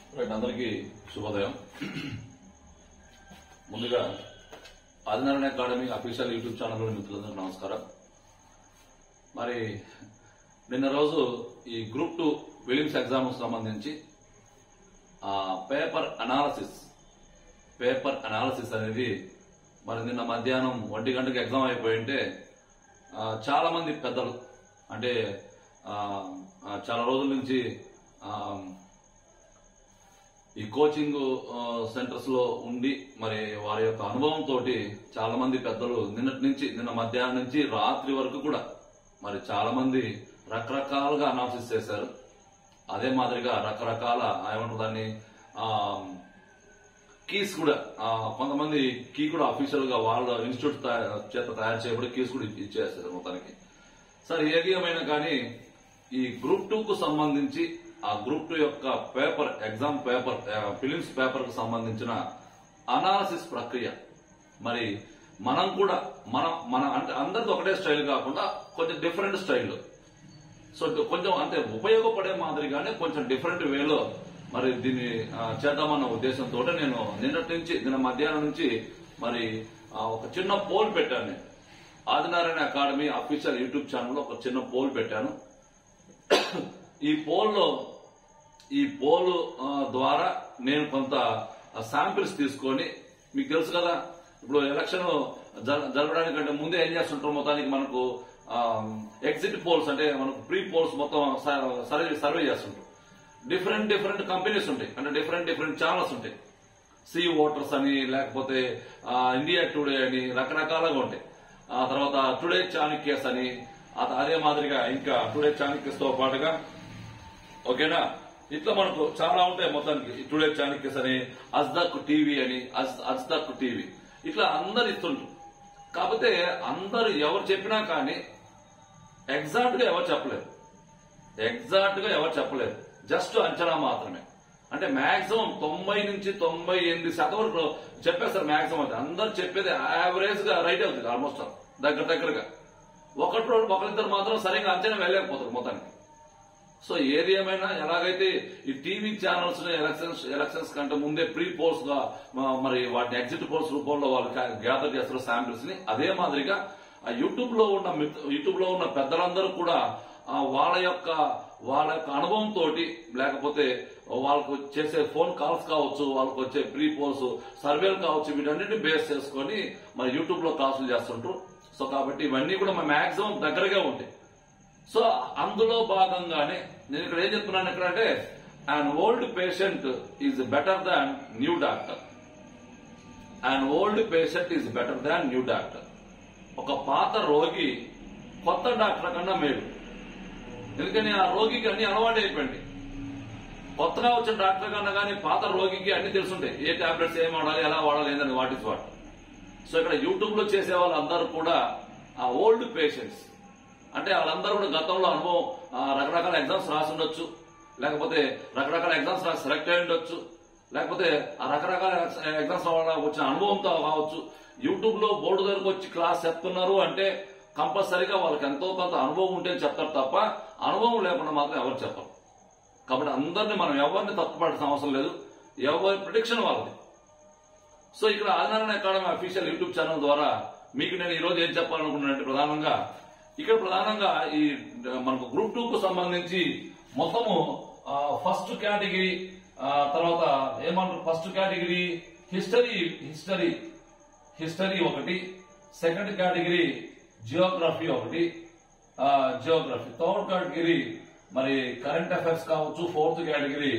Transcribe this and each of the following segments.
Right అందరికీ శుభోదయం ముందుగా Adinarayana academy official YouTube channel మిత్రులందరికీ నమస్కారం మరి నిన్న రోజు ఈ గ్రూప్ టూ ఫిలిమ్స్ ఎగ్జామ్ సంబంధించి ఆ పేపర్ అనాలసిస్ పేపర్ అనాలసిస్ అనేది మరి నిన్న మధ్యాహ్నం ఒంటి గంటకి ఎగ్జామ్ అయిపోయింటే ఆ, చాలా మంది పెద్దలు అంటే ఆ, ఆ, చాలా రోజుల నుంచి ఆ, ఈ కోచింగ్ ఆ, సెంటర్స్ లో ఉండి మరి వారి యొక్క అనుభవంతో చాలా మంది పెద్దలు నిన్నటి నుంచి నిన్న మధ్యాహ్నం నుంచి రాత్రి వరకు కూడా మరి చాలా మంది రకరకాలుగా అనాలిసిస్ చేశారు అదే మాదిరిగా రకరకాల ఏమంటారు దాన్ని ఆ, కీస్ కూడా ఆ, కొంతమంది కీ కూడా అఫీషియల్ గా వాళ్ళ ఇన్స్టిట్యూట్ తయా- చేత తయారు చేయబడి కీస్ కూడా ఇచ్చేస్తారు మొత్తానికి సరే ఏది ఏమైనా కానీ ఈ గ్రూప్ టూ కు సంబంధించి ఆ గ్రూప్ టూ యొక్క paper exam paper prelims paper కు సంబంధించిన అనాలసిస్ ప్రక్రియ మరి మనం కూడా మనం మన అంటే అందరిది ఒకటే స్టైల్ కాకుండా కొంచెం డిఫరెంట్ స్టైల్ సో కొంచెం అంటే ఉపయోగపడే మాదిరిగానే కొంచెం డిఫరెంట్ వేలో మరి దీన్ని ఆ, చేద్దామన్న ఉద్దేశంతో నేను నిన్నటి నుంచి నిన్న మధ్యాహ్నం నుంచి మరి ఆ, ఒక చిన్న పోల్ పెట్టాను నేను ఆదినారాయణ అకాడమీ అఫీషియల్ యూట్యూబ్ ఛానల్లో ఒక చిన్న పోల్ పెట్టాను ఈ పోల్లో ఈ పోల్ ఆ, ద్వారా నేను కొంత శాంపిల్స్ తీసుకొని మీకు తెలుసు కదా ఇప్పుడు ఎలక్షన్ జర- జరగడానికంటే ముందే ఏం చేస్తుంటారు మొత్తానికి మనకు ఎగ్జిట్ పోల్స్ అంటే మనకు ప్రీ పోల్స్ మొత్తం స- సర్వే సర్వే చేస్తుంటారు డిఫరెంట్ డిఫరెంట్ కంపెనీస్ ఉంటాయి అంటే డిఫరెంట్ డిఫరెంట్ ఛానల్స్ ఉంటాయి సి ఓటర్స్ అని లేకపోతే ఆ, ఇండియా టుడే అని రకరకాలుగా ఉంటాయి ఆ తర్వాత టుడే చాణక్యస్ అని ఆ- అదే మాదిరిగా ఇంకా టుడే చాణక్యస్ తో పాటుగా ఓకేనా ఇట్లా మనకు చాలా ఉంటాయి మొత్తానికి ఈ టుడే చాణక్యస్ అని అజ్దక్ టీవీ అని అజ్- అజ్దక్ టీవీ ఇట్లా అందరు ఇస్తుంటారు కాకపోతే అందరు ఎవరు చెప్పినా కానీ ఎగ్జాక్ట్ గా ఎవరు చెప్పలేరు ఎగ్జాక్ట్ గా ఎవరు చెప్పలేరు జస్ట్ అంచనా మాత్రమే అంటే మాక్సిమం తొంభై నుంచి తొంభై ఎనిమిది శాతం వరకు చెప్పేస్తారు మాక్సిమం అది అందరు చెప్పేది యావరేజ్ గా రైట్ అవుతుంది ఆల్మోస్ట్ దగ్గర దగ్గరగా ఒకటి ఒకరిద్దరు మాత్రం సరిగ్గా అంచనా వెళ్ళలేకపోతారు మొత్తానికి సో ఏది ఏమైనా ఎలాగైతే ఈ టీవీ ఛానల్స్ ఎలక్షన్స్ ఎలక్షన్స్ కంటే ముందే ప్రీ పోల్స్ గా మ- మరి వాటిని ఎగ్జిట్ పోల్స్ రూపంలో వాళ్ళు గ్యాదర్ చేస్తారు శాంపిల్స్ ని అదే మాదిరిగా ఆ యూట్యూబ్ లో ఉన్న మిత్- యూట్యూబ్ లో ఉన్న పెద్దలందరూ కూడా ఆ వాళ్ళ యొక్క వాళ్ళ యొక్క అనుభవంతో లేకపోతే వాళ్ళకు చేసే ఫోన్ కాల్స్ కావచ్చు వాళ్ళకు వచ్చే ప్రీ పోల్స్ సర్వేలు కావచ్చు వీటన్నిటిని బేస్ చేసుకొని మరి యూట్యూబ్ లో క్లాసులు చేస్తుంటారు సో కాబట్టి ఇవన్నీ కూడా మాక్సిమం దగ్గరగా ఉంటాయి సో అందులో భాగంగానే నేను ఇక్కడ ఏం చెప్తున్నాను ఇక్కడ అంటే an old patient is better than new doctor an old patient is better than new doctor ఒక పాత రోగి కొత్త డాక్టర్ కన్నా మేలు ఎందుకని ఆ రోగికి అన్ని అలవాటు అయిపోయింది కొత్తగా వచ్చిన డాక్టర్ కన్నా కానీ పాత రోగికి అన్ని తెలుసుంటాయి ఏ టాబ్లెట్స్ ఏం వాడాలి ఎలా వాడాలి ఏందని వాట్ ఇస్ వాట్ సో ఇక్కడ యూట్యూబ్ లో చేసే వాళ్ళందరూ కూడా ఆ ఓల్డ్ పేషెంట్స్ అంటే వాళ్ళందరూ కూడా గతంలో అనుభవం ఆ, రకరకాల ఎగ్జామ్స్ రాసి ఉండొచ్చు లేకపోతే రకరకాల ఎగ్జామ్స్ రాసి సెలెక్ట్ అయి ఉండొచ్చు లేకపోతే ఆ రకరకాల ఎగ్జామ్స్ వల్ల వచ్చిన అనుభవంతో కావచ్చు యూట్యూబ్ లో బోర్డు దగ్గరకు వచ్చి క్లాస్ చెప్తున్నారు అంటే కంపల్సరీగా వాళ్ళకి ఎంతో కొంత అనుభవం ఉంటే చెప్తారు తప్ప అనుభవం లేకుండా మాత్రం ఎవరు చెప్పరు కాబట్టి అందరిని మనం ఎవరిని తప్పుపడాల్సిన అవసరం లేదు ఎవరి ప్రిడిక్షన్ వాళ్ళది సో ఇక్కడ Adinarayana academy official YouTube channel ద్వారా మీకు నేను ఈ రోజు ఏం చెప్పాలనుకున్నానంటే ప్రధానంగా ఇక్కడ ప్రధానంగా ఈ మనకు గ్రూప్ టూ కు సంబంధించి మొత్తము ఫస్ట్ కేటగిరీ తర్వాత ఏమంటారు first category history history history ఒకటి సెకండ్ కేటగిరీ జియోగ్రఫీ ఒకటి జియోగ్రఫీ థర్డ్ కేటగిరీ మరి కరెంట్ అఫైర్స్ కావచ్చు fourth category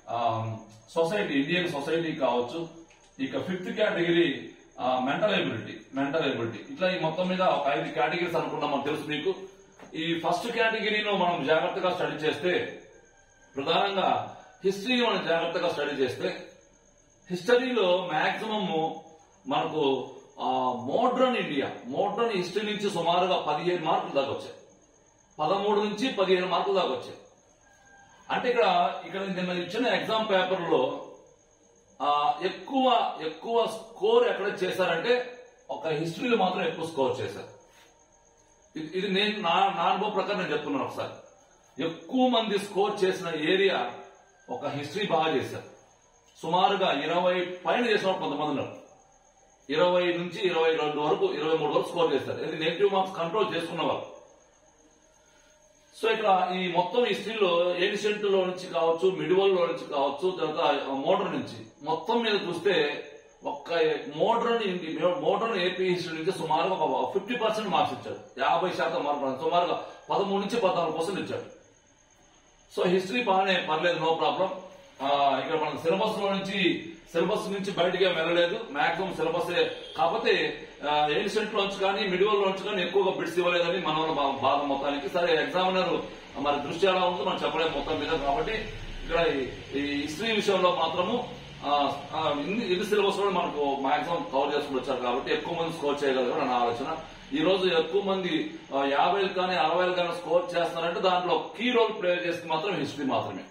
society Indian society కావచ్చు ఇక fifth category mental ability mental ability ఇట్లా ఈ మొత్తం మీద ఒక ఐదు కేటగిరీస్ అనుకున్నాం మనకు తెలుసు మీకు ఈ ఫస్ట్ కేటగిరీలో మనం జాగ్రత్తగా స్టడీ చేస్తే ప్రధానంగా హిస్టరీ మనం జాగ్రత్తగా స్టడీ చేస్తే హిస్టరీలో మాక్సిమం మనకు మోడ్రన్ ఇండియా మోడ్రన్ హిస్టరీ నుంచి సుమారుగా పదిహేను మార్కులు దాకా వచ్చాయి పదమూడు నుంచి పదిహేను మార్కులు దాకా వచ్చాయి అంటే ఇక్కడ ఇక్కడ నిన్న ఇచ్చిన ఎగ్జామ్ పేపర్ లో ఆ, ఎక్కువ ఎక్కువ స్కోర్ ఎక్కడ చేశారంటే ఒక హిస్టరీలో మాత్రం ఎక్కువ స్కోర్ చేశారు ఇది- ఇది నేను నా నా అనుభవం ప్రకారం నేను చెప్తున్నాను ఒకసారి ఎక్కువ మంది స్కోర్ చేసిన ఏరియా ఒక హిస్టరీ బాగా చేశారు సుమారుగా ఇరవై పైన చేసిన వాళ్ళు కొంతమంది ఉన్నారు ఇరవై నుంచి ఇరవై రెండు వరకు ఇరవై మూడు వరకు స్కోర్ చేస్తారు ఇది నెగిటివ్ మార్క్స్ కంట్రోల్ చేసుకున్న వాళ్ళు సో ఇక్కడ ఈ మొత్తం హిస్టరీలో ఏన్షియంట్ లో నుంచి కావచ్చు మిడివల్ లో నుంచి కావచ్చు తర్వాత మోడర్న్ నుంచి మొత్తం మీద చూస్తే ఒక్క మోడర్న్ మోడర్న్ ఏపీ హిస్టరీ నుంచి సుమారుగా ఒక ఫిఫ్టీ పర్సెంట్ మార్క్స్ ఇచ్చాడు యాభై శాతం మార్కులు సుమారుగా పదమూడు నుంచి పద్నాలుగు పర్సెంట్ ఇచ్చాడు సో హిస్టరీ బాగానే పర్లేదు నో ప్రాబ్లం ఇక్కడ మనం సిలబస్ లో నుంచి సిలబస్ నుంచి బయటగా వెళ్ళలేదు మాక్సిమం సిలబస్ కాకపోతే ఏన్షియంట్ లోంచి కానీ మిడివల్ లోంచి కానీ ఎక్కువగా బిడ్స్ ఇవ్వలేదని మన వాళ్ళ బా- బాధ మొత్తానికి సరే ఎగ్జామినర్ మరి దృష్టి ఎలా ఉందో మనం చెప్పలేము మొత్తం మీద కాబట్టి ఇక్కడ ఈ- ఈ హిస్టరీ విషయంలో మాత్రము ఆ, ఆ, ఇన్ని ఇన్ని సిలబస్ కూడా మనకు మాక్సిమం కవర్ చేసుకుని వచ్చారు కాబట్టి ఎక్కువ మంది స్కోర్ చేయగలరు నా ఆలోచన ఈ రోజు ఎక్కువ మంది ఆ, యాభైలు కానీ అరవైలు కానీ స్కోర్ చేస్తున్నారంటే దాంట్లో కీ రోల్ ప్లే చేస్తే మాత్రం హిస్టరీ మాత్రమే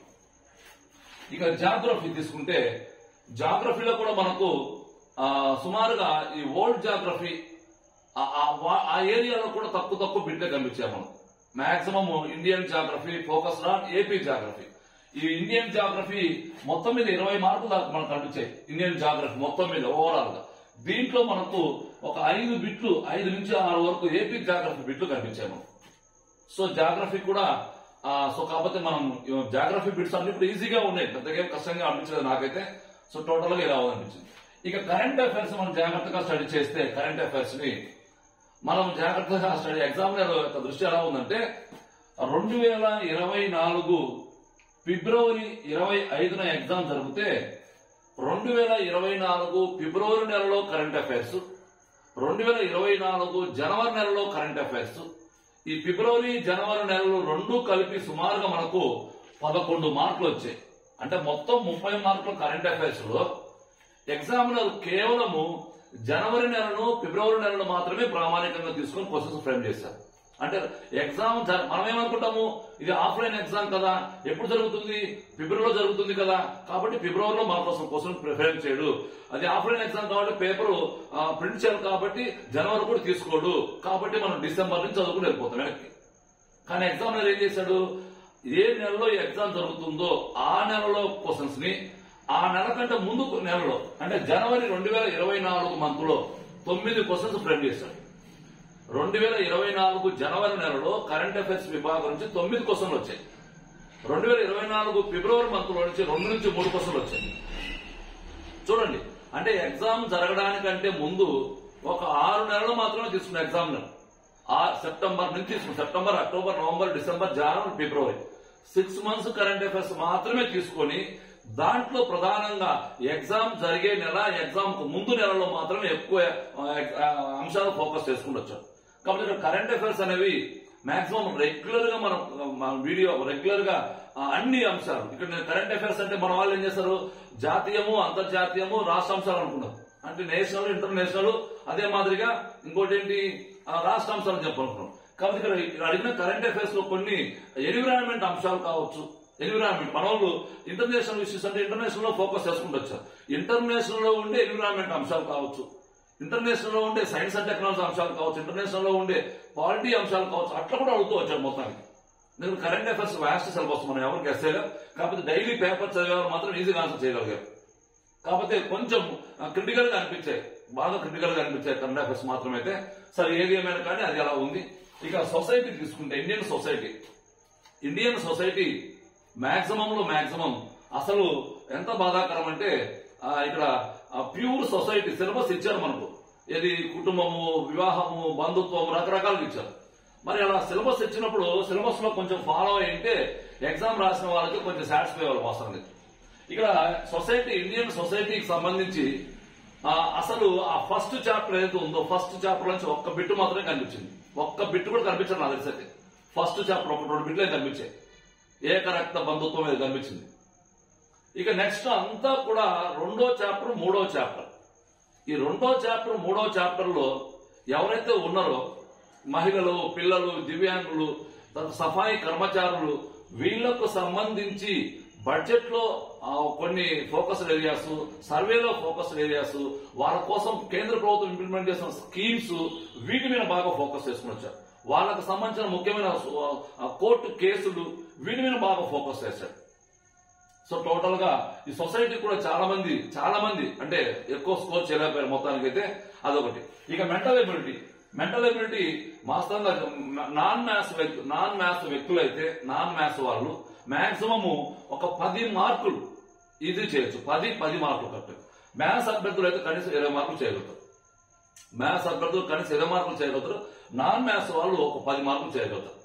ఇక జాగ్రఫీ తీసుకుంటే జాగ్రఫీలో కూడా మనకు ఆ, సుమారుగా ఈ ఓల్డ్ జాగ్రఫీ ఆ- ఆ వా- ఆ ఏరియాలో కూడా తక్కువ తక్కువ బిడ్డ కనిపించాము మనం maximum Indian geography focus on AP geography ఈ ఇండియన్ జాగ్రఫీ మొత్తం మీద ఇరవై మార్కులు దాకా మనకు కనిపించాయి ఇండియన్ జాగ్రఫీ మొత్తం మీద ఓవరాల్ గా దీంట్లో మనకు ఒక ఐదు బిట్లు ఐదు నుంచి ఆరు వరకు ఏపీ జాగ్రఫీ బిట్లు కనిపించాయి మనకు సో జాగ్రఫీ కూడా ఆ, సో కాకపోతే మనం జాగ్రఫీ బిట్స్ అన్ని ఇప్పుడు ఈజీగా ఉన్నాయి పెద్దగా ఏం కష్టంగా అనిపించలేదు నాకైతే సో టోటల్ గా ఇలా అనిపించింది ఇక కరెంట్ అఫైర్స్ మనం జాగ్రత్తగా స్టడీ చేస్తే కరెంట్ అఫైర్స్ ని మనం జాగ్రత్తగా స్టడీ ఎగ్జామినర్ యొక్క దృష్టి ఎలా ఉందంటే రెండు వేల ఇరవై నాలుగు ఫిబ్రవరి ఇరవై ఐదున ఎగ్జామ్ జరిగితే రెండు వేల ఇరవై నాలుగు ఫిబ్రవరి నెలలో కరెంట్ అఫైర్స్ రెండు వేల ఇరవై నాలుగు జనవరి నెలలో కరెంట్ అఫైర్స్ ఈ ఫిబ్రవరి జనవరి నెలలు రెండు కలిపి సుమారుగా మనకు పదకొండు మార్కులు వచ్చాయి అంటే మొత్తం ముప్పై మార్కులు కరెంట్ అఫైర్స్ లో ఎగ్జామినర్ కేవలము జనవరి నెలను ఫిబ్రవరి నెలను మాత్రమే ప్రామాణికంగా తీసుకొని క్వశ్చన్స్ ఫ్రేమ్ చేశారు అంటే ఎగ్జామ్ జర- మనం ఏమనుకుంటాము ఇది ఆఫ్లైన్ ఎగ్జామ్ కదా ఎప్పుడు జరుగుతుంది ఫిబ్రవరిలో జరుగుతుంది కదా కాబట్టి ఫిబ్రవరిలో మన కోసం క్వశ్చన్ ఫ్రేమ్ చేయడు అది ఆఫ్లైన్ ఎగ్జామ్ కాబట్టి పేపర్ ప్రింట్ చేయాలి కాబట్టి జనవరి కూడా తీసుకోడు కాబట్టి మనం డిసెంబర్ నుంచి చదువుకుని వెళ్ళిపోతాం వెనక్కి కానీ ఎగ్జామినర్ ఏం చేశాడు ఏ నెలలో ఈ ఎగ్జామ్ జరుగుతుందో ఆ నెలలో క్వశ్చన్స్ ని ఆ నెల కంటే ముందు నెలలో అంటే జనవరి రెండు వేల ఇరవై నాలుగు మంత్ లో తొమ్మిది క్వశ్చన్స్ ఫ్రేమ్ చేశాడు రెండు వేల ఇరవై నాలుగు జనవరి నెలలో కరెంట్ అఫైర్స్ విభాగం నుంచి తొమ్మిది క్వశ్చన్లు వచ్చాయి రెండు వేల ఇరవై నాలుగు ఫిబ్రవరి మంత్ లో నుంచి రెండు నుంచి మూడు క్వశ్చన్లు వచ్చాయి చూడండి అంటే ఎగ్జామ్ జరగడానికంటే ముందు ఒక ఆరు నెలలు మాత్రమే తీసుకున్న ఎగ్జామినర్ ఆ సెప్టెంబర్ నుంచి తీసుకున్న సెప్టెంబర్ అక్టోబర్ నవంబర్ డిసెంబర్ జనవరి ఫిబ్రవరి సిక్స్ మంత్స్ కరెంట్ అఫైర్స్ మాత్రమే తీసుకొని దాంట్లో ప్రధానంగా ఎగ్జామ్ జరిగే నెల ఎగ్జామ్ కు ముందు నెలలో మాత్రమే ఎక్కువ ఆ, ఆ, అంశాలు ఫోకస్ చేసుకుంటూ వచ్చారు కాబట్టి ఇక్కడ కరెంట్ అఫైర్స్ అనేవి మాక్సిమం రెగ్యులర్ గా మనం మన వీడియో రెగ్యులర్ గా ఆ, అన్ని అంశాలు ఇక్కడ నేను కరెంట్ అఫైర్స్ అంటే మన వాళ్ళు ఏం చేస్తారు జాతీయము అంతర్జాతీయము రాష్ట్ర అంశాలు అనుకున్నారు అంటే నేషనల్ ఇంటర్నేషనల్ అదే మాదిరిగా ఇంకోటి ఏంటి ఆ, రాష్ట్ర అంశాలు అని చెప్పనుకున్నాం కాబట్టి ఇక్కడ ఇక్కడ అడిగిన కరెంట్ అఫైర్స్ లో కొన్ని ఎన్విరాన్మెంట్ అంశాలు కావచ్చు ఎన్విరాన్మెంట్ మన వాళ్ళు ఇంటర్నేషనల్ ఇష్యూస్ అంటే ఇంటర్నేషనల్ లో ఫోకస్ చేసుకుంటూ వచ్చారు ఇంటర్నేషనల్ లో ఉండే ఎన్విరాన్మెంట్ అంశాలు కావచ్చు ఇంటర్నేషనల్ లో ఉండే సైన్స్ అండ్ టెక్నాలజీ అంశాలు కావచ్చు ఇంటర్నేషనల్ లో ఉండే పాలిటీ అంశాలు కావచ్చు అట్లా కూడా అడుగుతూ వచ్చారు మొత్తానికి నేను కరెంట్ అఫైర్స్ వ్యాస్ట్ సిలబస్ మనం ఎవరికి గెస్సేగా కాకపోతే డైలీ పేపర్ చదివేవారు మాత్రం ఈజీగా ఆన్సర్ చేయగలిగారు కాకపోతే కొంచెం క్రిటికల్ గా అనిపించాయి బాగా క్రిటికల్ గా అనిపించాయి కరెంట్ అఫైర్స్ మాత్రమైతే సరే ఏది ఏమైనా కానీ అది అలా ఉంది ఇక సొసైటీ తీసుకుంటే Indian society Indian society maximum లో మాక్సిమం అసలు ఎంత బాధాకరం అంటే ఆ, ఇక్కడ ప్యూర్ సొసైటీ సిలబస్ ఇచ్చారు మనకు ఏది కుటుంబము వివాహము బంధుత్వం రకరకాలుగా ఇచ్చారు మరి అలా సిలబస్ ఇచ్చినప్పుడు సిలబస్ లో కొంచెం ఫాలో అయింటే ఎగ్జామ్ రాసిన వాళ్ళకి కొంచెం సాటిస్ఫై అవ్వాలి అవసరం లేదు ఇక్కడ సొసైటీ ఇండియన్ సొసైటీకి సంబంధించి ఆ, అసలు ఆ ఫస్ట్ చాప్టర్ ఏదైతే ఉందో ఫస్ట్ చాప్టర్ నుంచి ఒక్క బిట్టు మాత్రమే కనిపించింది ఒక్క బిట్టు కూడా కనిపించదు నాకు తెలిసి ఫస్ట్ చాప్టర్ ఒక రెండు బిట్లే కనిపించాయి ఏకరక్త బంధుత్వం అనేది కనిపించింది ఇక నెక్స్ట్ అంతా కూడా రెండో చాప్టర్ మూడో చాప్టర్ ఈ రెండో చాప్టర్ మూడో చాప్టర్ లో ఎవరైతే ఉన్నారో మహిళలు పిల్లలు దివ్యాంగులు తర్వాత సఫాయి కర్మచారులు వీళ్లకు సంబంధించి బడ్జెట్ లో ఆ, కొన్ని ఫోకస్డ్ ఏరియాస్ సర్వేలో ఫోకస్డ్ ఏరియాస్ వాళ్ళ కోసం కేంద్ర ప్రభుత్వం ఇంప్లిమెంట్ చేసిన స్కీమ్స్ వీటి మీద బాగా ఫోకస్ చేసుకుని వచ్చారు వాళ్ళకు సంబంధించిన ముఖ్యమైన ఆ, కోర్టు కేసులు వీటి మీద బాగా ఫోకస్ చేశారు సో టోటల్ గా ఈ సొసైటీ కూడా చాలా మంది చాలా మంది అంటే ఎక్కువ స్కోర్ చేయలేకపోయారు మొత్తానికి అయితే అదొకటి ఇక మెంటల్ ఎబిలిటీ మెంటల్ ఎబిలిటీ వాస్తవంగా నాన్ మ్యాథ్స్ వ్యక్తు నాన్ మ్యాథ్స్ వ్యక్తులు అయితే నాన్ మ్యాథ్స్ వాళ్ళు మాక్సిమము ఒక పది మార్కులు ఇది చేయొచ్చు పది పది మార్కులు కరెక్ట్ మ్యాథ్స్ అభ్యర్థులు అయితే కనీసం ఇరవై మార్కులు చేయగలుగుతారు మ్యాథ్స్ అభ్యర్థులు కనీసం ఇరవై మార్కులు చేయగలుగుతారు నాన్ మ్యాథ్స్ వాళ్ళు ఒక పది మార్కులు చేయగలుగుతారు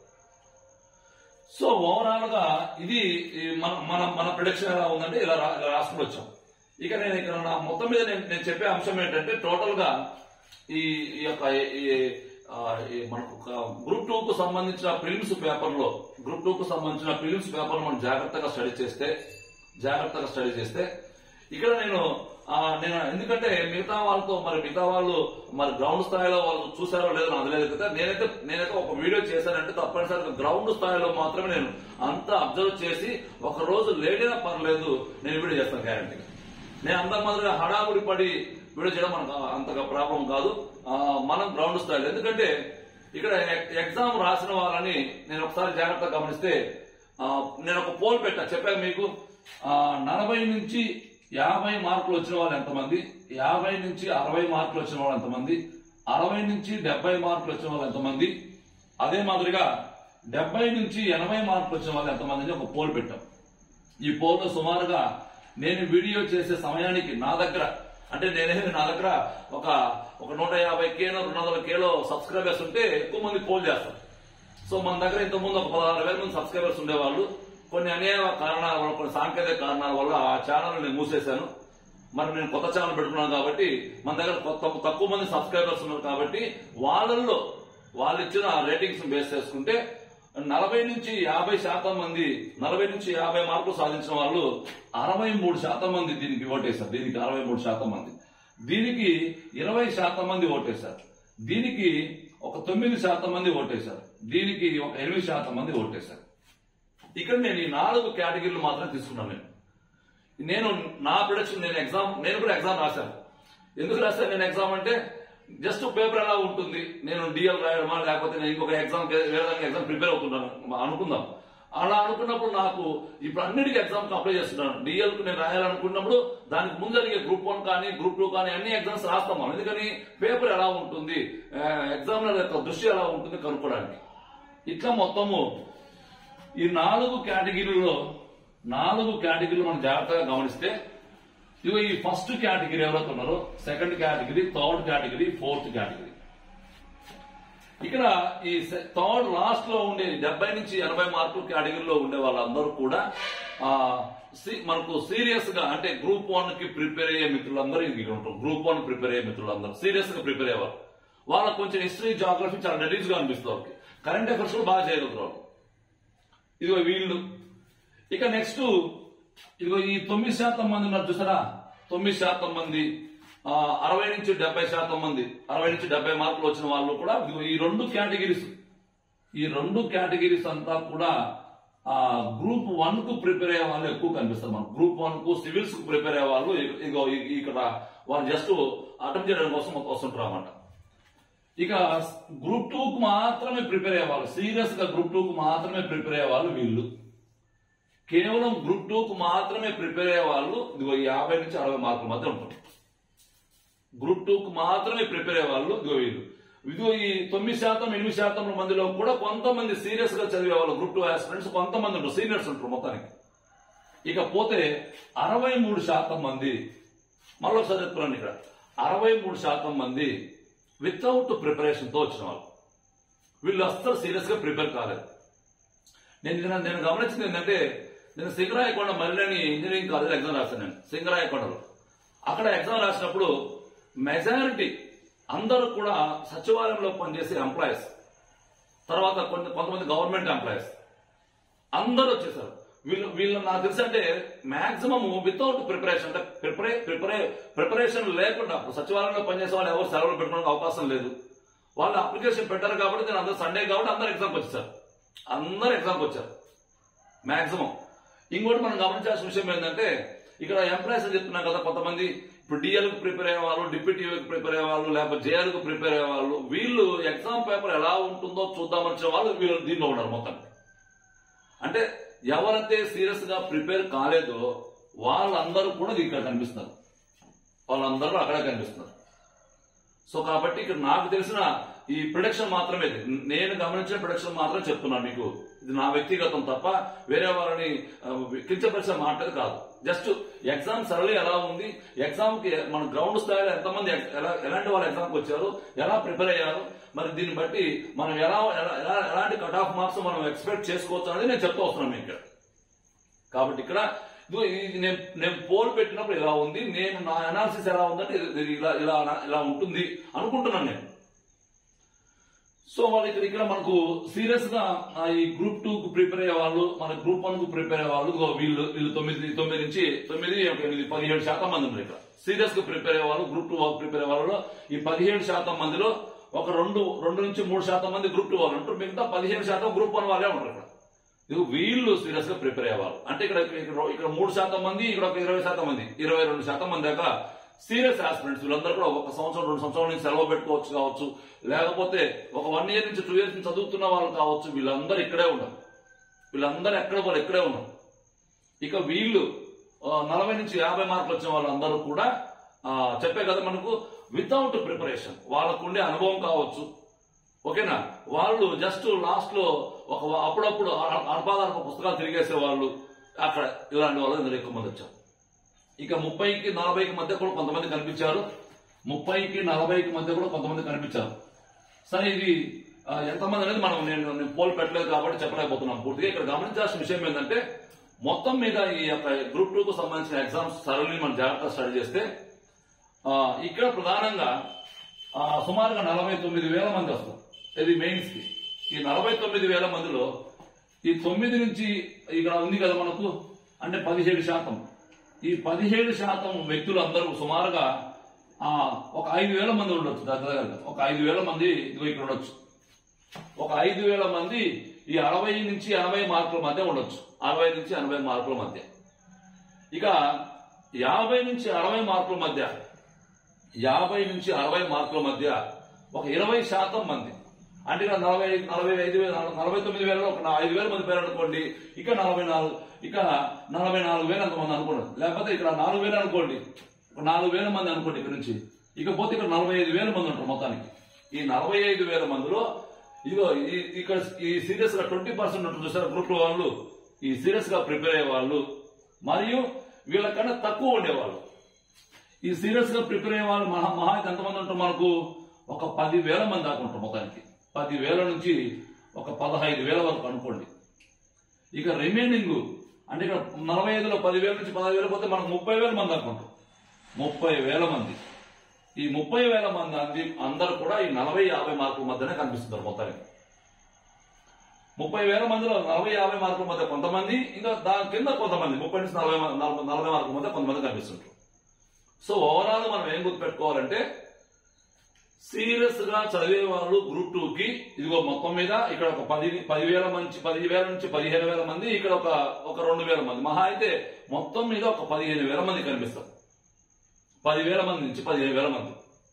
సో ఓవరాల్ గా ఇది ఈ మన మన మన ప్రొడిక్షన్ ఎలా ఉందంటే ఇలా రా- ఇలా రాసుకుని వచ్చాం ఇక నేను ఇక్కడ నా మొత్తం మీద నేను నేను చెప్పే అంశం ఏంటంటే టోటల్ గా ఈ ఈ యొక్క ఈ ఆ, ఈ మనకు ఒక గ్రూప్ టూ కు సంబంధించిన ప్రిలిమ్స్ పేపర్ లో గ్రూప్ టూ కు సంబంధించిన ప్రిలిమ్స్ పేపర్ మనం జాగ్రత్తగా స్టడీ చేస్తే జాగ్రత్తగా స్టడీ చేస్తే ఇక్కడ నేను ఆ, నేను ఎందుకంటే మిగతా వాళ్ళతో మరి మిగతా వాళ్ళు మరి గ్రౌండ్ స్థాయిలో వాళ్ళు చూసారో లేదో నాకు తెలియదు కదా నేనైతే నేనైతే ఒక వీడియో చేశానంటే తప్పనిసరిగా గ్రౌండ్ స్థాయిలో మాత్రమే నేను అంతా అబ్జర్వ్ చేసి ఒక రోజు లేడినా పర్లేదు నేను వీడియో చేస్తాను గ్యారంటీగా నేను అంత మాదిరిగా హడావుడి పడి వీడియో చేయడం మనకు అంతగా ప్రాబ్లం కాదు ఆ, మనం గ్రౌండ్ స్థాయిలో ఎందుకంటే ఇక్కడ ఎగ్- ఎగ్జామ్ రాసిన వాళ్ళని నేను ఒకసారి జాగ్రత్తగా గమనిస్తే ఆ, నేను ఒక పోల్ పెట్టా చెప్పాను మీకు ఆ, నలభై నుంచి యాభై మార్కులు వచ్చిన వాళ్ళు ఎంతమంది యాభై నుంచి అరవై మార్కులు వచ్చిన వాళ్ళు ఎంతమంది అరవై నుంచి డెబ్బై మార్కులు వచ్చిన వాళ్ళు ఎంతమంది అదే మాదిరిగా డెబ్బై నుంచి ఎనభై మార్కులు వచ్చిన వాళ్ళు ఎంతమంది అని ఒక పోల్ పెట్టాం ఈ పోల్ సుమారుగా నేను వీడియో చేసే సమయానికి నా దగ్గర అంటే నేనేమి నా దగ్గర ఒక ఒక నూట యాభై కేలో రెండు వందల కేలో సబ్స్క్రైబర్స్ ఉంటే ఎక్కువ మంది పోల్ చేస్తారు సో మన దగ్గర ఇంత ముందు ఒక పదహారు వేల మంది సబ్స్క్రైబర్స్ ఉండేవాళ్ళు కొన్ని అనేక కారణాల వల్ల కొన్ని సాంకేతిక కారణాల వల్ల ఆ ఛానల్ నేను మూసేశాను మరి నేను కొత్త ఛానల్ పెట్టుకున్నాను కాబట్టి మన దగ్గర కొత్త తక్కువ మంది సబ్స్క్రైబర్స్ ఉన్నారు కాబట్టి వాళ్ళల్లో వాళ్ళు ఇచ్చిన రేటింగ్స్ బేస్ చేసుకుంటే నలభై నుంచి యాభై శాతం మంది నలభై నుంచి యాభై మార్కులు సాధించిన వాళ్ళు అరవై మూడు శాతం మంది దీనికి ఓటేశారు దీనికి అరవై మూడు శాతం మంది దీనికి ఇరవై శాతం మంది ఓటేశారు దీనికి ఒక తొమ్మిది శాతం మంది ఓటేశారు దీనికి ఒక ఎనిమిది శాతం మంది ఓటేశారు ఇక్కడ నేను ఈ నాలుగు కేటగిరీలు మాత్రం తీసుకున్నాను నేను నేను నా ప్రొడక్షన్ నేను ఎగ్జామ్ నేను కూడా ఎగ్జామ్ రాశాను ఎందుకు రాశాను నేను ఎగ్జామ్ అంటే జస్ట్ పేపర్ ఎలా ఉంటుంది నేను డిఎల్ రాయడమా లేకపోతే నేను ఇంకొక ఎగ్జామ్ వేరే ఎగ్జామ్ ప్రిపేర్ అవుతున్నాను అనుకుందాం అలా అనుకున్నప్పుడు నాకు ఇప్పుడు అన్నిటికీ ఎగ్జామ్ అప్లై చేస్తున్నాను డిఎల్ కు నేను రాయాలనుకున్నప్పుడు దానికి ముందు జరిగే గ్రూప్ వన్ కానీ గ్రూప్ టూ కానీ అన్ని ఎగ్జామ్స్ రాస్తాం మనం ఎందుకని పేపర్ ఎలా ఉంటుంది ఎగ్జామినర్ యొక్క దృష్టి ఎలా ఉంటుంది కనుక్కోవడానికి ఇట్లా మొత్తము ఈ నాలుగు కేటగిరీలో నాలుగు కేటగిరీలు మనం జాగ్రత్తగా గమనిస్తే ఇదిగో ఈ ఫస్ట్ కేటగిరీ ఎవరైతే ఉన్నారో second category third category fourth category ఇక్కడ ఈ థర్డ్ లాస్ట్ లో ఉండే డెబ్బై నుంచి ఎనభై మార్కుల కేటగిరీలో ఉండే వాళ్ళందరూ కూడా ఆ, సి- మనకు సీరియస్ గా అంటే గ్రూప్ వన్ కి ప్రిపేర్ అయ్యే మిత్రులందరూ ఇక్కడ ఉంటారు గ్రూప్ వన్ ప్రిపేర్ అయ్యే మిత్రులందరూ సీరియస్ గా ప్రిపేర్ అయ్యేవారు వాళ్ళకి కొంచెం హిస్టరీ జాగ్రఫీ చాలా రెడీస్ గా అనిపిస్తుంది వాళ్ళకి కరెంట్ అఫైర్స్ కూడా బాగా చేయగలుగుతారు వాళ్ళు ఇదిగో వీళ్ళు ఇక నెక్స్ట్ ఇదిగో ఈ తొమ్మిది శాతం మంది ఉన్నారు చూసారా తొమ్మిది శాతం మంది ఆ, అరవై నుంచి డెబ్బై శాతం మంది అరవై నుంచి డెబ్బై మార్కులు వచ్చిన వాళ్ళు కూడా ఇదిగో ఈ రెండు కేటగిరీస్ ఈ రెండు కేటగిరీస్ అంతా కూడా ఆ గ్రూప్ వన్ కు ప్రిపేర్ అయ్యే వాళ్ళు ఎక్కువ కనిపిస్తారు మనకు గ్రూప్ వన్ కు సివిల్స్ కు ప్రిపేర్ అయ్యే వాళ్ళు ఇ- ఇగో ఇ- ఇక్కడ వాళ్ళు జస్ట్ అటెంప్ట్ చేయడం కోసం వస్తుంటారు అన్నమాట ఇక గ్రూప్ టూ కు మాత్రమే ప్రిపేర్ అయ్యేవాళ్ళు సీరియస్ గా గ్రూప్ టూ కు మాత్రమే ప్రిపేర్ అయ్యేవాళ్ళు వీళ్ళు కేవలం గ్రూప్ టూ కు మాత్రమే ప్రిపేర్ అయ్యే వాళ్ళు ఇదిగో ఈ యాభై నుంచి అరవై మార్కుల మధ్య ఉంటుంది గ్రూప్ టూ కు మాత్రమే ప్రిపేర్ అయ్యే వాళ్ళు ఇదిగో వీళ్ళు ఇదిగో ఈ తొమ్మిది శాతం ఎనిమిది శాతం మందిలో కూడా కొంతమంది సీరియస్ గా చదివే వాళ్ళు గ్రూప్ టూ ఆస్పిరెంట్స్ కొంతమంది ఉంటారు సీనియర్స్ ఉంటారు మొత్తానికి ఇక పోతే అరవై మూడు శాతం మంది మళ్ళీ ఒకసారి చెప్తున్నాను ఇక్కడ అరవై మూడు శాతం మంది వితౌట్ ప్రిపరేషన్ తో వచ్చిన వాళ్ళు వీళ్ళు అస్సలు సీరియస్ గా ప్రిపేర్ కాలేదు నేను ఇది- నేను గమనించింది ఏంటంటే నేను సింగరాయకొండ మరిలేని ఇంజనీరింగ్ కాలేజ్ ఎగ్జామ్ రాశాను నేను సింగరాయకొండలో అక్కడ ఎగ్జామ్ రాసినప్పుడు మెజారిటీ అందరూ కూడా సచివాలయంలో పనిచేసే ఎంప్లాయీస్ తర్వాత కొంత కొంతమంది గవర్నమెంట్ ఎంప్లాయీస్ అందరూ వచ్చేసారు వీళ్ళు వీళ్ళు నాకు తెలిసి అంటే మాక్సిమం వితౌట్ ప్రిపరేషన్ అంటే ప్రిపరే ప్రిపరే ప్రిపరేషన్ లేకుండా ఇప్పుడు సచివాలయంలో పనిచేసే వాళ్ళు ఎవరు సెలవులు పెట్టుకోవడానికి అవకాశం లేదు వాళ్ళు అప్లికేషన్ పెట్టారు కాబట్టి నేను అందరూ సండే కాబట్టి అందరు ఎగ్జామ్కి వచ్చేసారు అందరు ఎగ్జామ్కి వచ్చారు మాక్సిమం ఇంకోటి మనం గమనించాల్సిన విషయం ఏంటంటే ఇక్కడ ఎంప్లాయీస్ అని చెప్తున్నాం కదా కొంతమంది ఇప్పుడు డిఎల్ కు ప్రిపేర్ అయ్యే వాళ్ళు డిప్యూటీ కు ప్రిపేర్ అయ్యే వాళ్ళు లేకపోతే జేఎల్ కు ప్రిపేర్ అయ్యే వాళ్ళు వీళ్ళు ఎగ్జామ్ పేపర్ ఎలా ఉంటుందో చూద్దామని వచ్చే వాళ్ళు వీళ్ళు దీనిలో ఉన్నారు మొత్తం అంటే ఎవరైతే సీరియస్ గా ప్రిపేర్ కాలేదో వాళ్ళందరూ కూడా ఇక్కడ కనిపిస్తున్నారు వాళ్ళందరూ అక్కడే కనిపిస్తున్నారు సో కాబట్టి ఇక్కడ నాకు తెలిసిన ఈ ప్రొడక్షన్ మాత్రమే ఇది. నేను గమనించిన ప్రొడక్షన్ మాత్రం చెప్తున్నాను మీకు ఇది నా వ్యక్తిగతం తప్ప వేరే వాళ్ళని ఆ, కించపరిచే మాట కాదు జస్ట్ ఎగ్జామ్ సరళి ఎలా ఉంది ఎగ్జామ్ కి మన గ్రౌండ్ స్థాయిలో ఎంతమంది ఎగ్- ఎలా ఎలాంటి వాళ్ళు ఎగ్జామ్ కి వచ్చారు ఎలా ప్రిపేర్ అయ్యారు మరి దీన్ని బట్టి మనం ఎలా ఎలా- ఎలా- ఎలాంటి కట్ ఆఫ్ మార్క్స్ మనం ఎక్స్పెక్ట్ చేసుకోవచ్చు అనేది నేను చెప్తూ వస్తున్నాను మీకు ఇక్కడ కాబట్టి ఇక్కడ ఇదిగో ఇది నేను నేను పోల్ పెట్టినప్పుడు ఇలా ఉంది నేను నా అనాలిసిస్ ఎలా ఉందంటే ఇది- ఇది ఇలా ఇలా ఇలా ఉంటుంది అనుకుంటున్నాను నేను సో వాళ్ళు ఇక్కడ ఇక్కడ మనకు సీరియస్ గా ఆ, ఈ గ్రూప్ టూ కు ప్రిపేర్ అయ్యే వాళ్ళు మన గ్రూప్ వన్ కు ప్రిపేర్ అయ్యే వాళ్ళు ఇదిగో వీళ్ళు వీళ్ళు తొమ్మిది తొమ్మిది నుంచి తొమ్మిది ఎనిమిది పదిహేడు శాతం మంది ఉన్నారు ఇక్కడ సీరియస్ గా ప్రిపేర్ అయ్యే వాళ్ళు గ్రూప్ టూ ప్రిపేర్ అయ్యే వాళ్ళు ఈ పదిహేడు శాతం మందిలో ఒక రెండు రెండు నుంచి మూడు శాతం మంది గ్రూప్ టూ వాళ్ళు ఉంటారు మిగతా పదిహేను శాతం గ్రూప్ వన్ వాళ్ళే ఉంటారు ఇక్కడ ఇది వీళ్ళు సీరియస్ గా ప్రిపేర్ అయ్యేవాళ్ళు అంటే ఇక్కడ ఇక్కడ ఇక్కడ మూడు శాతం మంది ఇక్కడ ఒక ఇరవై శాతం మంది ఇరవై రెండు శాతం మంది దాకా సీరియస్ ఆస్పిరెంట్స్ వీళ్ళందరూ కూడా ఒక సంవత్సరం రెండు సంవత్సరాల నుంచి సెలవు పెట్టుకోవచ్చు కావచ్చు లేకపోతే ఒక వన్ ఇయర్ నుంచి టూ ఇయర్స్ నుంచి చదువుతున్న వాళ్ళు కావచ్చు వీళ్ళందరూ ఇక్కడే ఉన్నారు వీళ్ళందరూ ఎక్కడ వాళ్ళు ఇక్కడే ఉన్నారు ఇక వీళ్ళు ఆ, నలభై నుంచి యాభై మార్కులు వచ్చిన వాళ్ళందరూ కూడా ఆ, చెప్పే కదా మనకు వితౌట్ ప్రిపరేషన్ వాళ్ళకు ఉండే అనుభవం కావచ్చు ఓకేనా వాళ్ళు జస్ట్ లాస్ట్ లో ఒక అప్పుడప్పుడు అల్పాదార్ప పుస్తకాలు తిరిగేసే వాళ్ళు అక్కడ ఇలాంటి వాళ్ళు ఇందులో ఎక్కువ మంది వచ్చారు ఇక ముప్పైకి నలభైకి మధ్య కూడా కొంతమంది కనిపించారు ముప్పైకి నలభైకి మధ్య కూడా కొంతమంది కనిపించారు సరే ఇది ఆ, ఎంతమంది అనేది మనం నేను నేను పోల్ పెట్టలేదు కాబట్టి చెప్పలేకపోతున్నాం పూర్తిగా ఇక్కడ గమనించాల్సిన విషయం ఏంటంటే మొత్తం మీద ఈ యొక్క గ్రూప్ టూ కు సంబంధించిన ఎగ్జామ్స్ సరళి మనం జాగ్రత్తగా స్టడీ చేస్తే ఆ, ఇక్కడ ప్రధానంగా ఆ, సుమారుగా నలభై తొమ్మిది వేల మంది వస్తారు ఇది మెయిన్స్ కి ఈ నలభై తొమ్మిది వేల మందిలో ఈ తొమ్మిది నుంచి ఇక్కడ ఉంది కదా మనకు అంటే పదిహేడు శాతం ఈ పదిహేడు శాతం వ్యక్తులు అందరూ సుమారుగా ఆ, ఒక ఐదు వేల మంది ఉండొచ్చు దగ్గర ఒక ఐదు వేల మంది ఇదిగో ఇక్కడ ఉండొచ్చు ఒక ఐదు వేల మంది ఈ అరవై నుంచి ఎనభై మార్కుల మధ్య ఉండొచ్చు అరవై నుంచి ఎనభై మార్కుల మధ్య ఇక యాభై నుంచి అరవై మార్కుల మధ్య యాభై నుంచి అరవై మార్కుల మధ్య ఒక ఇరవై శాతం మంది అంటే ఇక్కడ నలభై నలభై ఐదు వేల నలభై తొమ్మిది వేలలో ఒక నా- ఐదు వేల మంది పేరు అనుకోండి ఇక నలభై నాలుగు ఇక నలభై నాలుగు వేలు అంతమంది అనుకోండి లేకపోతే ఇక్కడ నాలుగు వేలు అనుకోండి ఒక నాలుగు వేల మంది అనుకోండి ఇక్కడ నుంచి ఇకపోతే ఇక్కడ నలభై ఐదు వేల మంది ఉంటారు మొత్తానికి ఈ నలభై ఐదు వేల మందిలో ఇదిగో ఈ- ఇక్కడ ఈ సీరియస్ గా ట్వంటీ పర్సెంట్ ఉంటుంది చూసారా గ్రూప్ వాళ్ళు ఈ సీరియస్ గా ప్రిపేర్ అయ్యే వాళ్ళు మరియు వీళ్ళకన్నా తక్కువ ఉండేవాళ్ళు ఈ సీరియస్ గా ప్రిపేర్ అయ్యే వాళ్ళు మహా మహా అయితే ఎంతమంది ఉంటారు మనకు ఒక పది వేల మంది దాకా ఉంటారు మొత్తానికి పది వేల నుంచి ఒక పదహైదు వేల వరకు అనుకోండి ఇక రిమైనింగ్ అంటే ఇక్కడ నలభై ఐదులో పదివేల నుంచి పదహైదు వేలు పోతే మనకు ముప్పై వేల మంది అనుకుంటాం ముప్పై వేల మంది ఈ ముప్పై వేల మంది అంది అందరు కూడా ఈ నలభై యాభై మార్కుల మధ్యనే కనిపిస్తున్నారు మొత్తానికి ముప్పై వేల మందిలో నలభై యాభై మార్కుల మధ్య కొంతమంది ఇంకా దాని కింద కొంతమంది ముప్పై నుంచి నలభై మ- నలభై నలభై మార్కుల మధ్య కొంతమంది కనిపిస్తుంటారు సో ఓవరాల్ మనం ఏం గుర్తుపెట్టుకోవాలంటే సీరియస్ గా చదివే వాళ్ళు గ్రూప్ టూ కి ఇదిగో మొత్తం మీద ఇక్కడ ఒక పది పదివేల మంచి పదివేల నుంచి పదిహేను వేల మంది ఇక్కడ ఒక ఒక రెండు వేల మంది మహా అయితే మొత్తం మీద ఒక పదిహేను వేల మంది కనిపిస్తారు పదివేల మంది నుంచి పదిహేను వేల మంది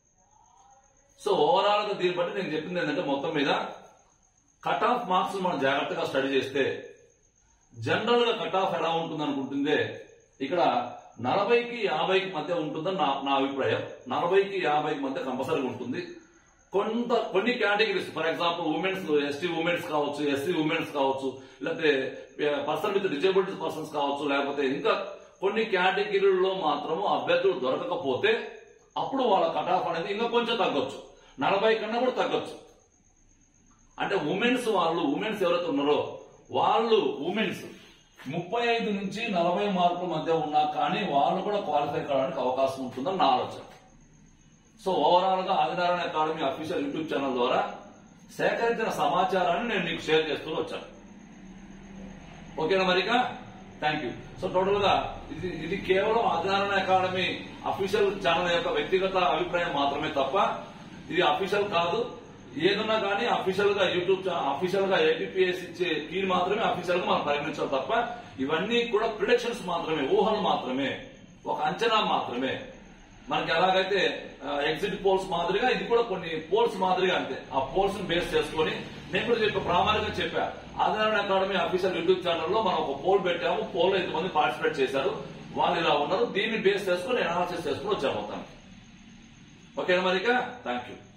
సో ఓవరాల్ గా దీన్ని బట్టి నేను చెప్పింది ఏంటంటే మొత్తం మీద కట్ ఆఫ్ మార్క్స్ మనం జాగ్రత్తగా స్టడీ చేస్తే జనరల్ గా కట్ ఆఫ్ ఎలా ఉంటుంది అనుకుంటుందే ఇక్కడ నలభైకి యాభైకి మధ్య ఉంటుందని నా నా అభిప్రాయం నలభైకి యాభైకి మధ్య కంపల్సరీగా ఉంటుంది కొంత కొన్ని categories for example women's ST women's కావచ్చు ఎస్సీ ఉమెన్స్ కావచ్చు లేకపోతే పర్సన్ విత్ డిజేబిలిటీ పర్సన్స్ కావచ్చు లేకపోతే ఇంకా కొన్ని కేటగిరీల్లో మాత్రము అభ్యర్థులు దొరకకపోతే అప్పుడు వాళ్ళ కట్ ఆఫ్ అనేది ఇంకా కొంచెం తగ్గొచ్చు నలభై కన్నా కూడా తగ్గొచ్చు అంటే ఉమెన్స్ వాళ్ళు ఉమెన్స్ ఎవరైతే ఉన్నారో వాళ్ళు ఉమెన్స్ ముప్పై ఐదు నుంచి నలభై మార్కుల మధ్య ఉన్నా కానీ వాళ్ళు కూడా క్వాలిఫై కావడానికి అవకాశం ఉంటుందని నా ఆలోచన సో ఓవరాల్ గా Adinarayana academy official YouTube channel ద్వారా సేకరించిన సమాచారాన్ని నేను నీకు షేర్ చేస్తూ వచ్చాను ఓకేనా మరిక థ్యాంక్ యూ సో టోటల్ గా ఇది ఇది కేవలం ఆదినారాయణ అకాడమీ అఫీషియల్ ఛానల్ యొక్క వ్యక్తిగత అభిప్రాయం మాత్రమే తప్ప ఇది అఫీషియల్ కాదు ఏదన్నా కానీ అఫీషియల్ గా యూట్యూబ్ అఫీషియల్ గా ఏపీఎస్ ఇచ్చే కీ మాత్రమే అఫీషియల్ గా మనం పరిగణించాలి తప్ప ఇవన్నీ కూడా ప్రిడిక్షన్స్ మాత్రమే ఊహలు మాత్రమే ఒక అంచనా మాత్రమే మనకి ఎలాగైతే ఎగ్జిట్ పోల్స్ మాదిరిగా ఇది కూడా కొన్ని పోల్స్ మాదిరిగా అంతే ఆ పోల్స్ బేస్ చేసుకొని నేను కూడా చెప్పా ప్రామాణికంగా చెప్పా ఆదినారాయణ అకాడమీ అఫీషియల్ యూట్యూబ్ ఛానల్లో మనం ఒక పోల్ పెట్టాము పోల్ ఐదు మంది పార్టిసిపేట్ చేశారు వాళ్ళు ఇలా ఉన్నారు దీన్ని బేస్ చేసుకుని అనాలిసిస్ చేసుకుని వచ్చాము మొత్తానికి ఓకేనా మరిక థ్యాంక్ యూ